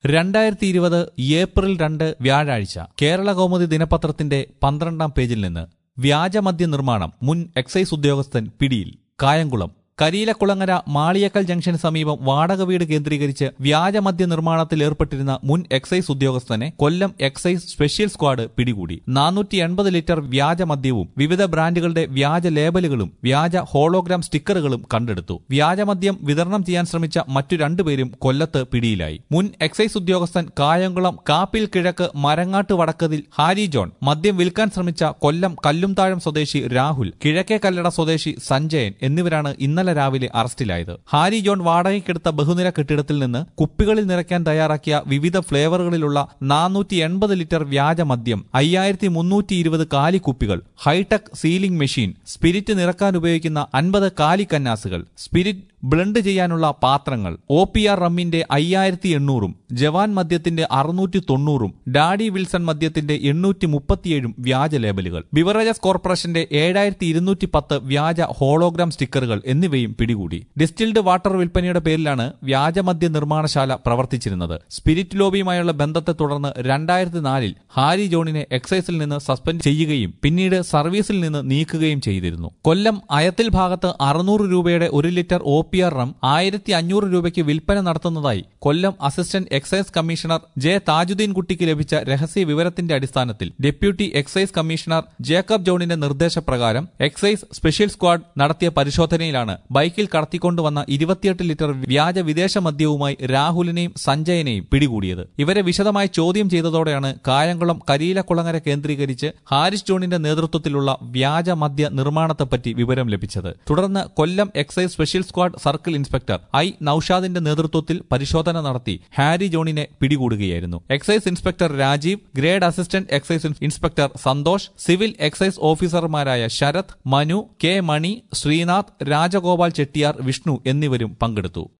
രണ്ടായിരത്തി ഇരുപത് ഏപ്രിൽ രണ്ട് വ്യാഴാഴ്ച കേരള കൗമുദി ദിനപത്രത്തിന്റെ പന്ത്രണ്ടാം പേജിൽ നിന്ന് വ്യാജമദ്യ നിർമ്മാണം മുൻ എക്സൈസ് ഉദ്യോഗസ്ഥൻ പിടിയിൽ കായംകുളം കരിയിലക്കുളങ്ങര മാളിയക്കൽ ജംഗ്ഷന് സമീപം വാടക വീട് കേന്ദ്രീകരിച്ച് വ്യാജമദ്യ നിർമ്മാണത്തിൽ ഏർപ്പെട്ടിരുന്ന മുൻ എക്സൈസ് ഉദ്യോഗസ്ഥനെ കൊല്ലം എക്സൈസ് സ്പെഷ്യൽ സ്ക്വാഡ് പിടികൂടി നാനൂറ്റി എൺപത് ലിറ്റർ വ്യാജമദ്യവും വിവിധ ബ്രാൻഡുകളുടെ വ്യാജ ലേബലുകളും വ്യാജ ഹോളോഗ്രാം സ്റ്റിക്കറുകളും കണ്ടെടുത്തു വ്യാജമദ്യം വിതരണം ചെയ്യാൻ ശ്രമിച്ച മറ്റു രണ്ടുപേരും കൊല്ലത്ത് പിടിയിലായി മുൻ എക്സൈസ് ഉദ്യോഗസ്ഥൻ കായംകുളം കാപ്പിൽ കിഴക്ക് മരങ്ങാട്ട് വടക്കതിൽ ഹാരി ജോൺ മദ്യം വിൽക്കാൻ ശ്രമിച്ച കൊല്ലം കല്ലുംതാഴം സ്വദേശി രാഹുൽ കിഴക്കേ കല്ലട സ്വദേശി സഞ്ജയൻ എന്നിവരാണ് ഇന്നലെ രാവിലെ അറസ്റ്റിലായത് ഹാരി ജോൺ വാടകയ്ക്കെടുത്ത ബഹുനില കെട്ടിടത്തിൽ നിന്ന് കുപ്പികളിൽ നിറയ്ക്കാൻ തയ്യാറാക്കിയ വിവിധ ഫ്ലേവറുകളിലുള്ള നാനൂറ്റി എൺപത് ലിറ്റർ വ്യാജ മദ്യം അയ്യായിരത്തി മുന്നൂറ്റി ഇരുപത് കാലി കുപ്പികൾ ഹൈടെക് സീലിംഗ് മെഷീൻ സ്പിരിറ്റ് നിറക്കാൻ ഉപയോഗിക്കുന്ന അൻപത് കാലി കന്നാസുകൾ സ്പിരിറ്റ് ബ്ലെൻഡ് ചെയ്യാനുള്ള പാത്രങ്ങൾ ഒ പി ആർ റമ്മിന്റെ അയ്യായിരത്തി എണ്ണൂറും ജവാൻ മദ്യത്തിന്റെ അറുന്നൂറ്റി തൊണ്ണൂറും ഡാഡി വിൽസൺ മദ്യത്തിന്റെ എണ്ണൂറ്റി മുപ്പത്തിയേഴും വ്യാജ ലേബലുകൾ ബിവറേജസ് കോർപ്പറേഷന്റെ ഏഴായിരത്തി ഇരുന്നൂറ്റി പത്ത് വ്യാജ ഹോളോഗ്രാം സ്റ്റിക്കറുകൾ എന്നിവയും പിടികൂടി ഡിസ്റ്റിൽഡ് വാട്ടർ വിൽപ്പനയുടെ പേരിലാണ് വ്യാജമദ്യ നിർമ്മാണശാല പ്രവർത്തിച്ചിരുന്നത് സ്പിരിറ്റ് ലോബിയുമായുള്ള ബന്ധത്തെ തുടർന്ന് രണ്ടായിരത്തി നാലിൽ ഹാരി ജോണിനെ എക്സൈസിൽ നിന്ന് സസ്പെൻഡ് ചെയ്യുകയും പിന്നീട് സർവീസിൽ നിന്ന് നീക്കുകയും ചെയ്തിരുന്നു കൊല്ലം അയത്തിൽ ഭാഗത്ത് അറുന്നൂറ് രൂപയുടെ ഒരു litre O P R rum ആയിരത്തി അഞ്ഞൂറ് രൂപയ്ക്ക് വിൽപ്പന നടത്തുന്നതായി Kollam assistant excise commissioner J Tajuddin കുട്ടിക്ക് ലഭിച്ച രഹസ്യ വിവരത്തിന്റെ അടിസ്ഥാനത്തിൽ ഡെപ്യൂട്ടി എക്സൈസ് കമ്മീഷണർ ജേക്കബ് ജോണിന്റെ നിർദ്ദേശപ്രകാരം എക്സൈസ് സ്പെഷ്യൽ സ്ക്വാഡ് നടത്തിയ പരിശോധനയിലാണ് ബൈക്കിൽ കടത്തിക്കൊണ്ടുവന്ന ഇരുപത്തിയെട്ട് ലിറ്റർ വ്യാജ വിദേശ മദ്യവുമായി രാഹുലിനെയും സഞ്ജയനെയും പിടികൂടിയത് ഇവരെ വിശദമായി ചോദ്യം ചെയ്തതോടെയാണ് കായംകുളം കരിയിലക്കുളങ്ങര കേന്ദ്രീകരിച്ച് ഹാരിസ് ജോണിന്റെ നേതൃത്വത്തിലുള്ള വ്യാജ മദ്യ നിർമ്മാണത്തെപ്പറ്റി വിവരം ലഭിച്ചത് തുടർന്ന് Kollam excise special squad circle inspector I നൌഷാദിന്റെ നേതൃത്വത്തിൽ പരിശോധന നടത്തി ഹാരി ജോണിനെ പിടികൂടുകയായിരുന്നു excise inspector Rajeev grade assistant excise inspector Santhosh civil excise ഓഫീസർമാരായ ശരത് മനു കെ മണി ശ്രീനാഥ് രാജഗോപാൽ ചെട്ടിയാർ വിഷ്ണു എന്നിവരും പങ്കെടുത്തു